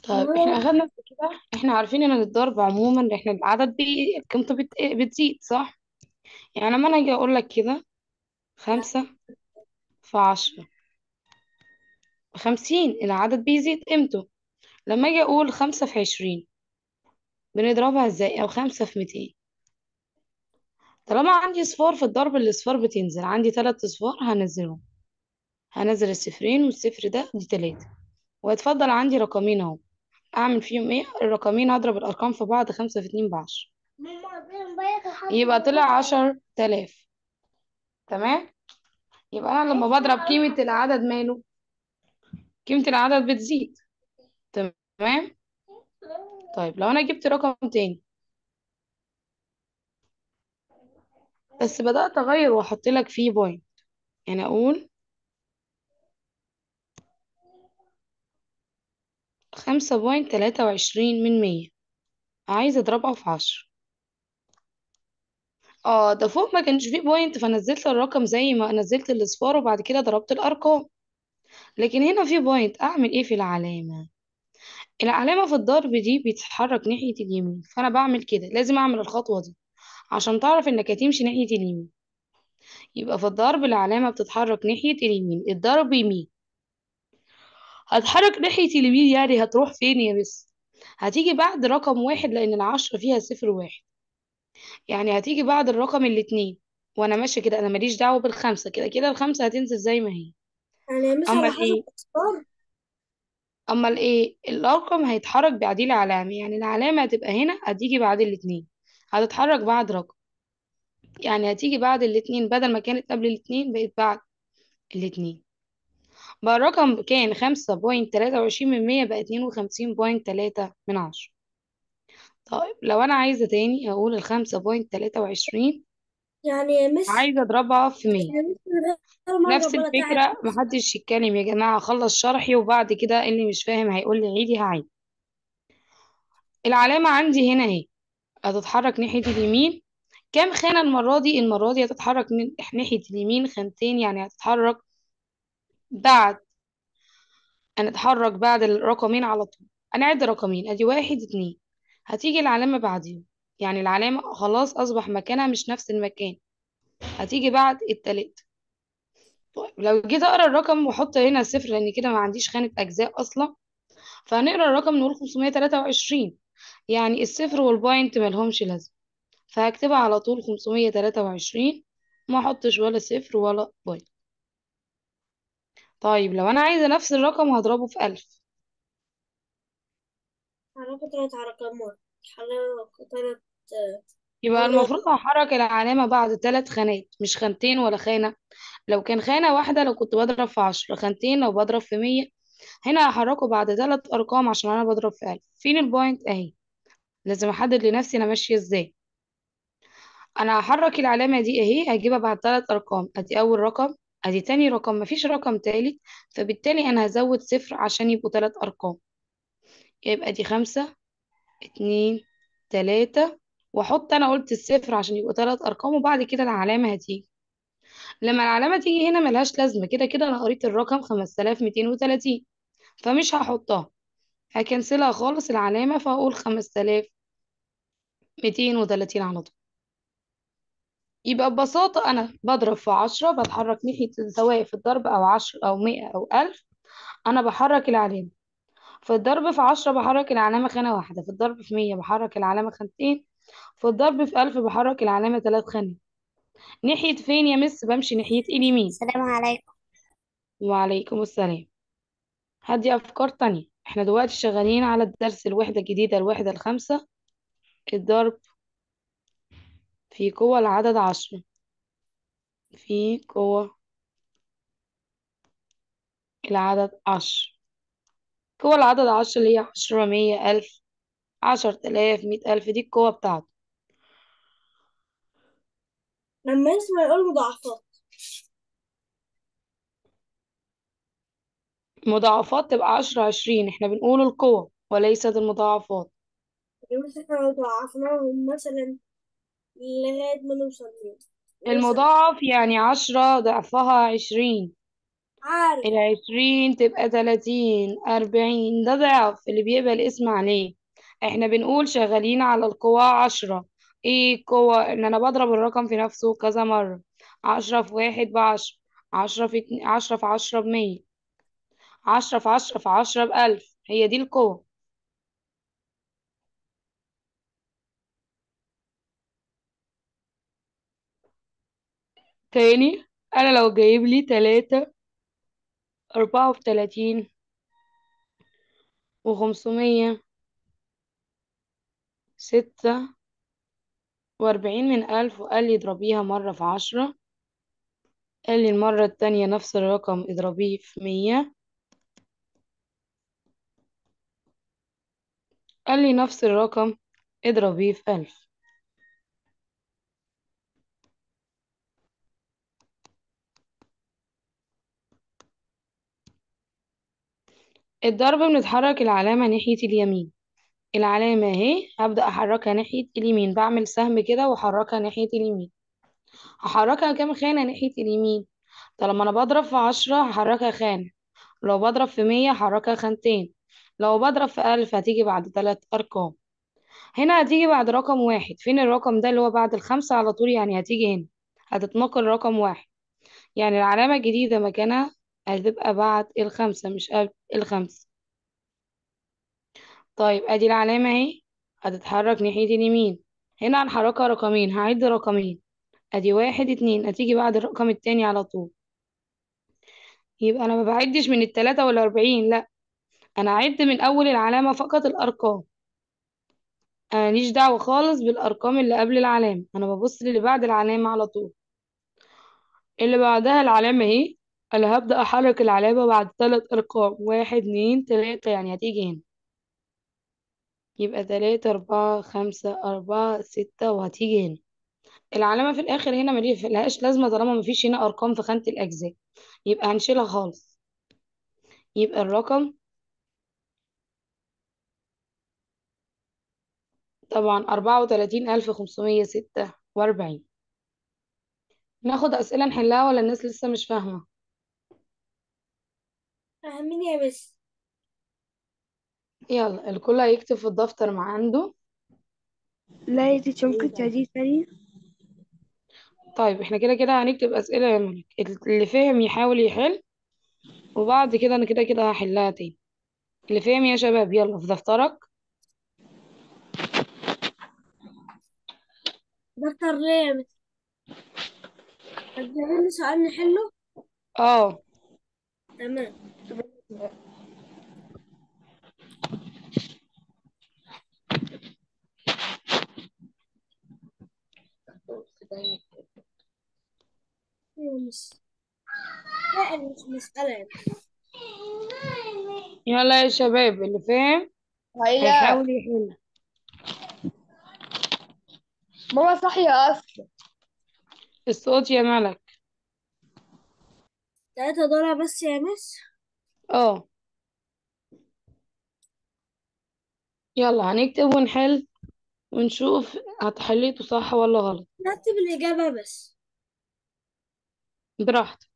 طيب احنا اخدنا قبل كده احنا عارفين ان الضرب عموما احنا العدد بي... قيمته بت... بتزيد صح يعني لما انا اجي اقول لك كده خمسة في عشرة خمسين العدد بيزيد قيمته لما اجي اقول خمسة في عشرين بنضربها ازاي او خمسة في ميتين طالما عندي صفار في الضرب الاصفار بتنزل عندي تلات اصفار هنزلهم هنزل الصفرين والصفر ده دي تلاتة وهيتفضل عندي رقمين اهو اعمل فيهم ايه الرقمين هضرب الارقام في بعض خمسة في اتنين بعشرة يبقى طلع عشر تلاف تمام يبقى انا لما بضرب قيمة العدد ماله قيمة العدد بتزيد تمام طيب لو انا جبت رقم تاني بس بدأت اغير واحط لك فيه بوينت يعني اقول خمسة بوينت تلاتة وعشرين من مية عايزة اضربها في عشرة اه ده فوق ما كانش فيه بوينت فنزلت الرقم زي ما نزلت الاصفار وبعد كده ضربت الارقام لكن هنا في بوينت اعمل ايه في العلامة العلامة في الضرب دي بتتحرك ناحية اليمين فانا بعمل كده لازم اعمل الخطوة دي عشان تعرف انك هتمشي ناحية اليمين يبقى في الضرب العلامة بتتحرك ناحية اليمين الضرب يمين هتحرك ناحية اليمين يعني هتروح فين يا مس هتيجي بعد رقم واحد لأن العشرة فيها صفر واحد يعني هتيجي بعد الرقم الاتنين وأنا ماشية كده أنا ماليش دعوة بالخمسة كده كده الخمسة هتنزل زي ما هي يعني مش أما على حسب الإيه الأصفار أما الإيه الرقم هيتحرك بعديه العلامة يعني العلامة هتبقى هنا هتيجي بعد الاتنين هتتحرك بعد رقم يعني هتيجي بعد الاتنين بدل ما كانت قبل الاتنين بقت بعد الاتنين بقى الرقم كان خمسة بوينت تلاتة وعشرين من مية بقى اتنين وخمسين بوينت تلاتة من عشرة طيب لو أنا عايزة تاني أقول الخمسة بوينت تلاتة وعشرين يعني مش عايزة أضربها في مية يعني مش من غير ما نفس أضرب ولا تعب الفكرة محدش يتكلم يا جماعة أخلص شرحي وبعد كده اللي مش فاهم هيقول لي عيدي هعيد العلامة عندي هنا اهي هتتحرك ناحية اليمين كام خانة المرة دي المرة دي هتتحرك من ناحية اليمين خانتين يعني هتتحرك بعد هنتحرك بعد الرقمين على طول هنعد رقمين ادي واحد اتنين هتيجي العلامة بعديهم يعني العلامة خلاص أصبح مكانها مش نفس المكان هتيجي بعد التلاتة طيب لو جيت أقرأ الرقم وأحط هنا صفر لأن كده ما عنديش خانة أجزاء أصلا فهنقرأ الرقم نقول 523 يعني الصفر والبوينت ملهمش لازمة فهكتبها على طول 523 ما أحطش ولا صفر ولا بوينت طيب لو أنا عايزة نفس الرقم هضربه في ألف حركة تلات حركات حركة تلات يبقى مرات المفروض أحرك العلامة بعد ثلاث خانات مش خانتين ولا خانة لو كان خانة واحدة لو كنت بضرب في عشرة خانتين لو بضرب في مية هنا هحركه بعد ثلاث أرقام عشان أنا بضرب في ألف فين البوينت أهي لازم أحدد لنفسي أنا ماشية إزاي أنا هحرك العلامة دي أهي هجيبها بعد ثلاث أرقام أدي أول رقم أدي تاني رقم مفيش رقم تالت فبالتالي أنا هزود صفر عشان يبقوا ثلاث أرقام يبقى دي خمسة اتنين تلاتة واحط انا قلت الصفر عشان يبقوا ثلاث ارقام وبعد كده العلامة هتيجي لما العلامة تيجي هنا ملهاش لازمة كده كده انا قريت الرقم 5230 فمش هحطها هكنسلها خالص العلامة فهقول 5230 على طول يبقى ببساطة أنا بضرب في عشرة بتحرك ناحية سواء في الضرب أو عشر أو مئة أو ألف أنا بحرك العلامة في الضرب في عشرة بحرك العلامة خانة واحدة في الضرب في مية بحرك العلامة خانتين في الضرب في ألف بحرك العلامة ثلاث خانات ناحية فين يا مس بمشي ناحية اليمين السلام عليكم وعليكم السلام هدي أفكار تانية احنا دلوقتي شغالين على الدرس الوحدة الجديدة الوحدة الخامسة الضرب في قوة العدد عشرة في قوة العدد عشر قوة العدد عشرة اللي هي عشرة مية ألف عشر تلاف مية ألف دي القوة بتاعته لما يسمع يقول مضاعفات مضاعفات تبقى عشرة عشرين احنا بنقول القوة وليست المضاعفات يقول احنا لو ضاعفناهم مثلا لغاية ما نوصل ليه مثلا المضاعف يعني عشرة ضعفها عشرين عارف العشرين تبقى تلاتين أربعين ده ضعف اللي بيبقى الاسم عليه احنا بنقول شغالين على القوة عشرة ايه القوة ان انا بضرب الرقم في نفسه كذا مرة عشرة في واحد بعشرة عشرة في اتنين عشرة في عشرة بمية عشرة في عشرة في عشرة بألف هي دي القوة تاني انا لو جايب لي تلاتة أربعة وتلاتين وخمسمية ستة وأربعين من ألف وقال لي اضربيها مرة في عشرة قال لي المرة التانية نفس الرقم اضربيه في مية قال لي نفس الرقم اضربيه في ألف الضرب بنتحرك العلامة ناحية اليمين العلامة اهي هبدأ أحركها ناحية اليمين بعمل سهم كده وأحركها ناحية اليمين هحركها كام خانة ناحية اليمين طالما أنا بضرب في عشرة هحركها خانة لو بضرب في مية هحركها خانتين لو بضرب في ألف هتيجي بعد تلات أرقام هنا هتيجي بعد رقم واحد فين الرقم ده اللي هو بعد الخمسة على طول يعني هتيجي هنا هتتنقل رقم واحد يعني العلامة الجديدة مكانها هتبقى بعد الخمسة مش قبل الخمسة طيب ادي العلامة اهي هتتحرك ناحية اليمين هنا هنحركها رقمين هعد رقمين ادي واحد اتنين هتيجي بعد الرقم التاني على طول يبقى انا ما بعدش من التلاتة والاربعين لا انا اعد من اول العلامة فقط الارقام انا ماليش دعوة خالص بالارقام اللي قبل العلامة انا ببص للي بعد العلامة على طول اللي بعدها العلامة اهي انا هبدأ احرك العلامة بعد ثلاث ارقام واحد اتنين تلاتة يعني هتيجي هنا يبقى تلاتة أربعة خمسة أربعة ستة وهتيجي هنا العلامة في الآخر هنا ملهاش لازمة طالما مفيش هنا أرقام في خانة الأجزاء يبقى هنشيلها خالص يبقى الرقم طبعا أربعة وتلاتين ألف خمسمية ستة وأربعين ناخد أسئلة نحلها ولا الناس لسه مش فاهمة فاهمين يا مس يلا الكل هيكتب في الدفتر مع عنده لا يا تيتشر ممكن تعيدي تاني طيب احنا كده كده هنكتب أسئلة يا ملك اللي فهم يحاول يحل وبعد كده أنا كده كده هحلها تاني اللي فهم يا شباب يلا في دفترك دكتور ليه يا مس هتجيب لي سؤال نحله اه تمام يا مس لا مش مسألة يا مس. يلا يا شباب اللي فاهم هي هيحاول يحل ماما صاحية أصلا الصوت يا ملك تلاتة دولار بس يا مس اه يلا هنكتب ونحل ونشوف هتحليته صح ولا غلط نكتب الإجابة بس براحتك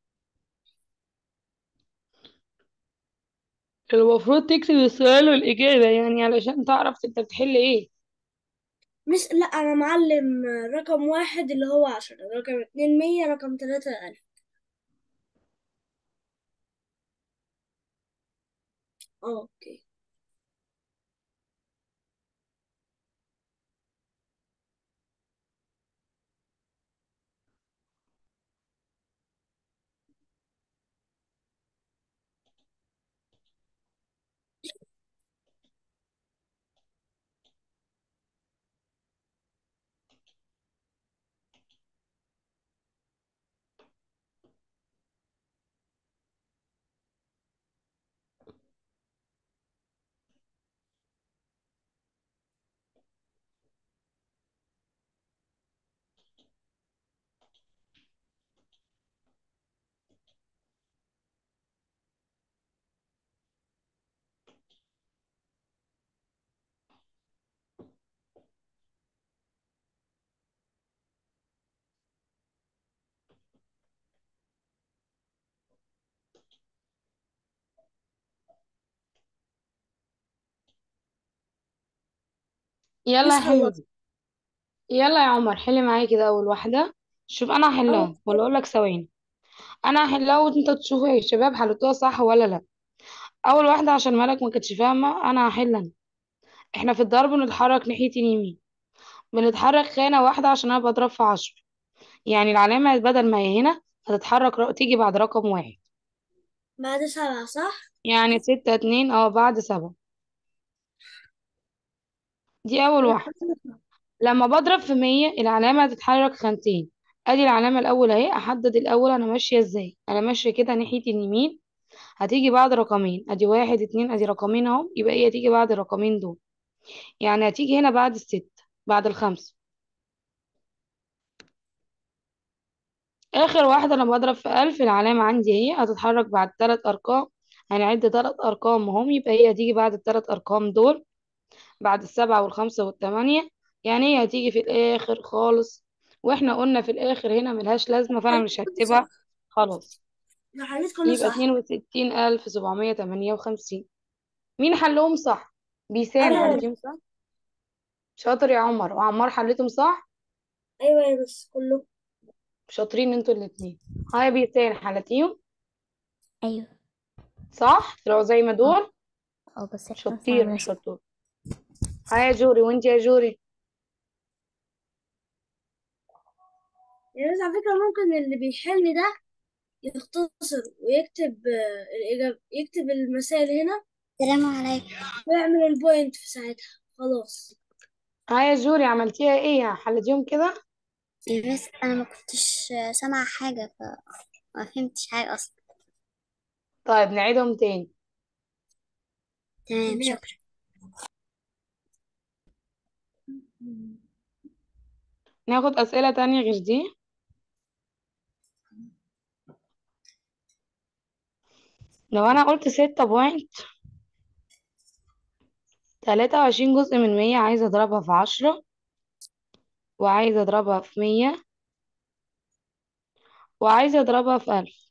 المفروض تكتب السؤال والإجابة يعني علشان تعرف انت بتحل ايه مش لا أنا معلم رقم واحد اللي هو عشرة رقم اتنين مية رقم تلاتة ألف اه اوكي يلا يا مش حلو خلصت يلا يا عمر حلي معايا كده اول واحده شوف انا أول هحلها ولا اقول لك ثواني انا هحلها وانت تشوفوا يا شباب حلتوها صح ولا لا اول واحده عشان مالك ما كانتش فاهمه انا هحل انا احنا في الضرب بنتحرك ناحيه اليمين بنتحرك خانه واحده عشان انا بضرب في عشرة يعني العلامه بدل ما هي هنا هتتحرك ر- تيجي بعد رقم واحد بعد سبعة صح؟ يعني ستة اتنين اه بعد سبعة دي اول أنا واحده حطيتها لما بضرب في مية العلامة هتتحرك خانتين ادي العلامة الاول اهي احدد الاول انا ماشية ازاي انا ماشية كده ناحية اليمين هتيجي بعد رقمين ادي واحد اتنين ادي رقمين اهو يبقى هي هتيجي بعد الرقمين دول يعني هتيجي هنا بعد الست بعد الخمسة اخر واحدة لما بضرب في الف العلامة عندي هي هتتحرك بعد تلات ارقام هنعد تلات ارقام هم يبقى هي هتيجي بعد التلات ارقام دول بعد السبعة والخمسة والتمانية يعني هي هتيجي في الآخر خالص واحنا قلنا في الآخر هنا ملهاش لازمة فأنا حليت مش كله صح هكتبها خلاص أنا حليت كله يبقى صح اتنين وستين ألف سبعمية تمانية وخمسين مين حلهم صح؟ بيسام أنا حلتهم صح؟ شاطر يا عمر وعمار حلتهم صح؟ أيوة يا بس كله شاطرين انتوا الاتنين هاي بيسام حلتيهم ايوه صح؟ طلعوا زي ما دول اه بس احنا شطير فاهمين شطور هاي يا جوري وانت يا جوري يعني بس على فكرة ممكن اللي بيحل ده يختصر ويكتب آه، الإجابة يكتب المسائل هنا السلام عليكم ويعمل البوينت في ساعتها خلاص هاي يا جوري عملتيها ايه؟ حلتيهم كده؟ بس انا ما كنتش سامعة حاجة فما فهمتش حاجة اصلا طيب نعيدهم تاني تمام شكرا ناخد أسئلة تانية غير دي لو أنا قلت ستة بوينت تلاتة وعشرين جزء من مية عايزة أضربها في عشرة وعايزة أضربها في مية وعايزة أضربها في ألف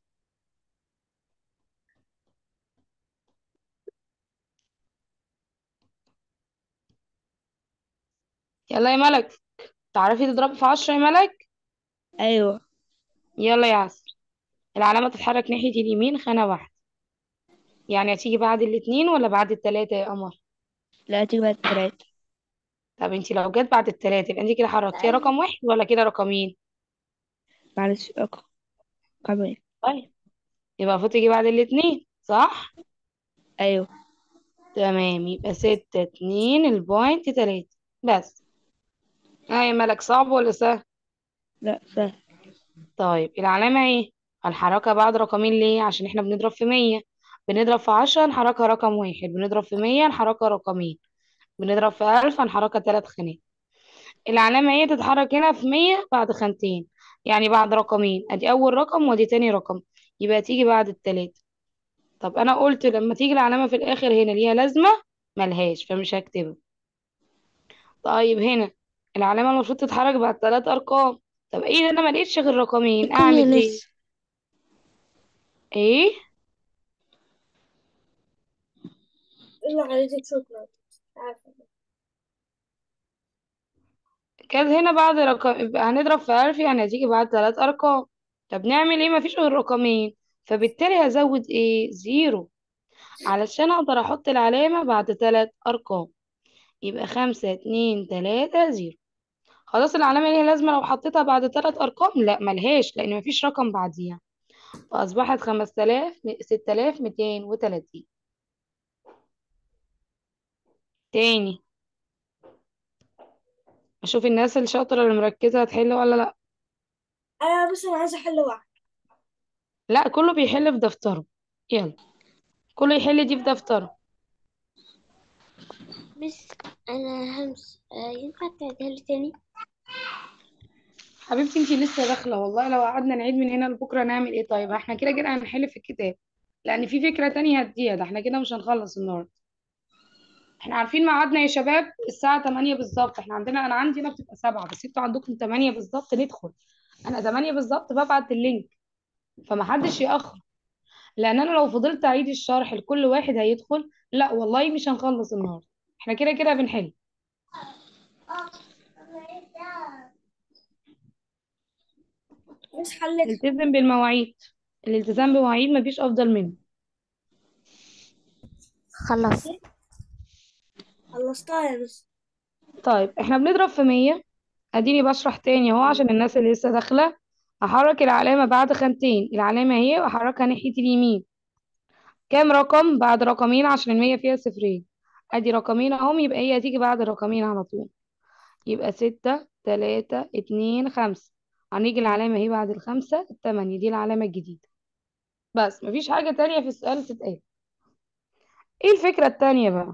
يلا يا ملك تعرفي تضربي في عشرة يا ملك أيوة يلا يا عسل العلامة تتحرك ناحية اليمين خانة واحدة يعني هتيجي بعد الاتنين ولا بعد التلاتة يا قمر لا تيجي بعد تلاتة طب انتي لو جت بعد التلاتة يبقى انتي كده حركتيها رقم واحد ولا كده رقمين معلش أقرأ كمان طيب يبقى المفروض تيجي بعد الاتنين صح أيوة تمام يبقى ستة اتنين البوينت تلاتة بس اه يا ملك صعب ولا سهل لا سهل طيب العلامة ايه هنحركها بعد رقمين ليه عشان احنا بنضرب في مية بنضرب في عشرة نحركها رقم واحد بنضرب في مية نحركها رقمين بنضرب في ألف هنحركها تلات خانات العلامة ايه تتحرك هنا في مية بعد خانتين يعني بعد رقمين ادي أول رقم وادي تاني رقم يبقى تيجي بعد التلاتة طب أنا قلت لما تيجي العلامة في الآخر هنا ليها لازمة ملهاش فمش هكتبها طيب هنا العلامة المفروض تتحرك بعد تلات أرقام طب ايه ده أنا ملقتش غير رقمين كم يا أعمل ايه مس ايه إلا عليك شكرا عارفة كانت هنا بعد رقم يبقى هنضرب في ألف يعني هتيجي بعد تلات أرقام طب نعمل ايه مفيش غير رقمين فبالتالي هزود ايه زيرو علشان أقدر أحط العلامة بعد تلات أرقام يبقى خمسة اتنين تلاتة زيرو خلاص العلامة ليها لازمة لو حطيتها بعد تلات أرقام لا ملهاش لأن مفيش رقم بعديها فأصبحت خمس تلاف ستة آلاف ميتين وتلاتين تاني أشوف الناس الشاطرة اللي مركزة هتحل ولا لأ أنا بس أنا عايزة أحل واحد لا كله بيحل في دفتره يلا كله يحل دي في دفتره بس انا همس آه، ينفع تعيدها لي تاني حبيبتي انتي لسه داخله والله لو قعدنا نعيد من هنا لبكره نعمل ايه طيب احنا كده كده هنحل في الكتاب لان في فكره تانية هديها ده احنا كده مش هنخلص النهارده احنا عارفين ميعادنا يا شباب الساعه 8 بالظبط احنا عندنا انا عندي هنا بتبقى 7 بس انتوا عندكم 8 بالظبط ندخل انا 8 بالظبط ببعت اللينك فمحدش يأخر لان انا لو فضلت اعيد الشرح لكل واحد هيدخل لا والله مش هنخلص النهارده احنا كده كده بنحل بس حلتها التزم بالمواعيد الالتزام بمواعيد مفيش افضل منه خلص خلصتها يا مس طيب احنا بنضرب في مية اديني بشرح تاني اهو عشان الناس اللي لسه داخلة هحرك العلامة بعد خانتين العلامة اهي واحركها ناحية اليمين كام رقم بعد رقمين عشان المية فيها صفرين ادي رقمين اهم يبقى هي هتيجي بعد الرقمين على طول يبقى ستة تلاتة اتنين خمسة هنيجي العلامة اهي بعد الخمسة التمانية دي العلامة الجديدة بس مفيش حاجة تانية في السؤال تتقال ايه الفكرة التانية بقى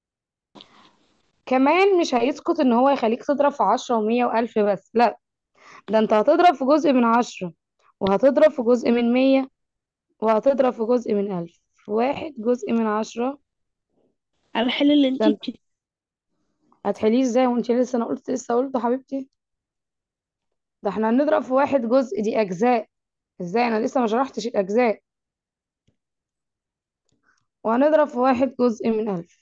كمان مش هيسكت ان هو يخليك تضرب في عشرة ومية والف بس لا ده انت هتضرب في جزء من عشرة وهتضرب في جزء من مية وهتضرب في جزء من ألف في واحد جزء من عشرة على الحل اللي ده انت انت هتحليه ازاي وانت لسه انا قلت لسه قلته حبيبتي ده احنا هنضرب في واحد جزء دي اجزاء ازاي انا لسه ما شرحتش الاجزاء وهنضرب في واحد جزء من ألف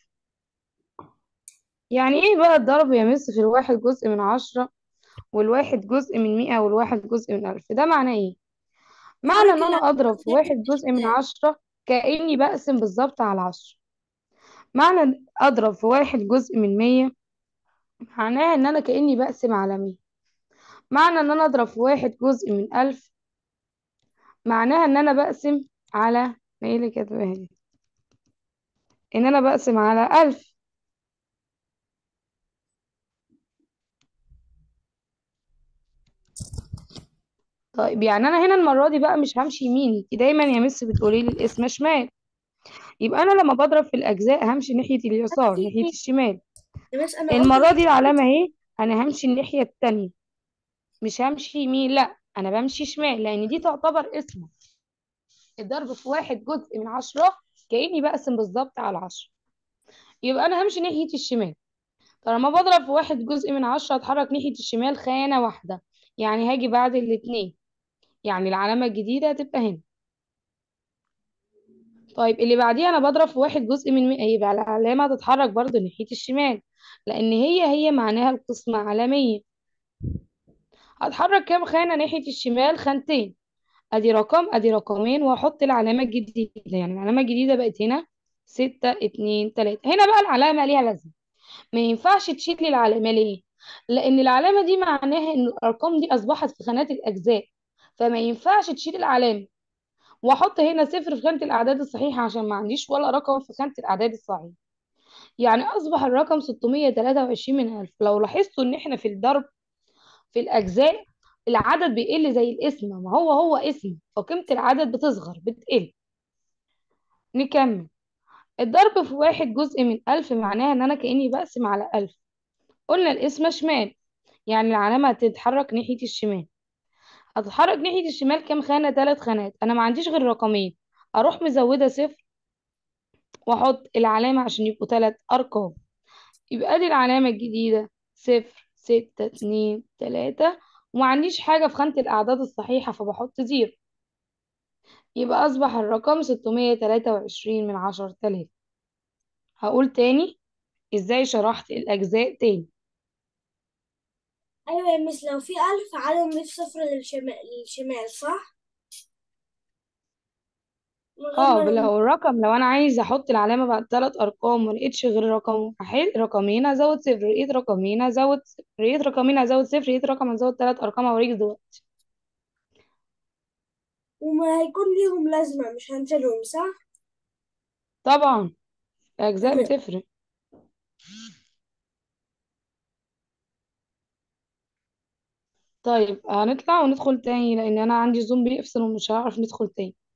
يعني ايه بقى الضرب يا مس في الواحد جزء من عشرة والواحد جزء من مئة والواحد جزء من ألف ده معناه ايه معنى حرك ان انا العلامة اضرب في ناحية واحد جزء من الشمال عشرة كأني بقسم بالظبط على عشرة معنى إن اضرب في واحد جزء من مية معناها ان انا كأني بقسم على مية معنى ان انا اضرب في واحد جزء من ألف معناها ان انا بقسم على ايه اللي كاتباها دي ان انا بقسم على ألف طيب يعني انا هنا المرة دي بقى مش همشي يمين انت دايما يا مس بتقولي لي الاسم شمال يبقى انا لما بضرب في الاجزاء همشي ناحية اليسار في ناحية الشمال يا مس أنا قلت المرة دي العلامة اهي انا همشي الناحية التانية مش همشي يمين لا انا بمشي شمال لان دي تعتبر اسم الضرب في واحد جزء من عشرة كأني بقسم بالظبط على عشرة يبقى انا همشي ناحية الشمال طالما بضرب في واحد جزء من عشرة هتحرك ناحية الشمال خانة واحدة يعني هاجي بعد الاتنين يعني العلامة الجديدة هتبقى هنا طيب اللي بعديها انا بضرب في واحد جزء من مئة يبقى العلامة هتتحرك برضو ناحية الشمال لان هي هي معناها القسمة علامية هتحرك كام خانة ناحية الشمال خانتين ادي رقم ادي رقمين واحط العلامة الجديدة يعني العلامة الجديدة بقت هنا ستة اتنين تلاتة هنا بقى العلامة ليها لازمة ما ينفعش تشيل لي العلامة ليه لان العلامة دي معناها ان الارقام دي اصبحت في خانات الاجزاء فما ينفعش تشيل العلامة واحط هنا صفر في خانة الاعداد الصحيحة عشان ما عنديش ولا رقم في خانة الاعداد الصحيحة يعني اصبح الرقم 623 من الف لو لاحظتوا ان احنا في الضرب في الاجزاء العدد بيقل زي الاسم ما هو هو اسم فقيمة العدد بتصغر بتقل نكمل الضرب في واحد جزء من ألف معناها إن أنا كأني بقسم على ألف قلنا القسمة شمال يعني العلامة هتتحرك ناحية الشمال هتتحرك ناحية الشمال كام خانة ثلاث خانات أنا ما عنديش غير رقمين أروح مزودة صفر وأحط العلامة عشان يبقوا ثلاث أرقام يبقى دي العلامة الجديدة صفر ستة اتنين تلاتة وما عنديش حاجة في خانة الأعداد الصحيحة فبحط زيرو يبقى أصبح الرقم ستمية تلاتة وعشرين من عشر تلاف هقول تاني ازاي شرحت الأجزاء تاني أيوة يا مس لو في ألف علم في صفر للشمال للشمال صح؟ من غير اه ما لو الرقم لو انا عايزه احط العلامه بعد ثلاث ارقام ما لقيتش غير رقم واحد رقمين هزود صفر لقيت رقمين هزود صفر لقيت رقمين هزود صفر لقيت رقم هزود ثلاث ارقام اوريك دلوقتي وما هيكون ليهم لازمة مش هنشيلهم صح؟ طبعا الاجزاء بتفرق طيب هنطلع وندخل تاني لان انا عندي زوم بيفصل ومش هعرف ندخل تاني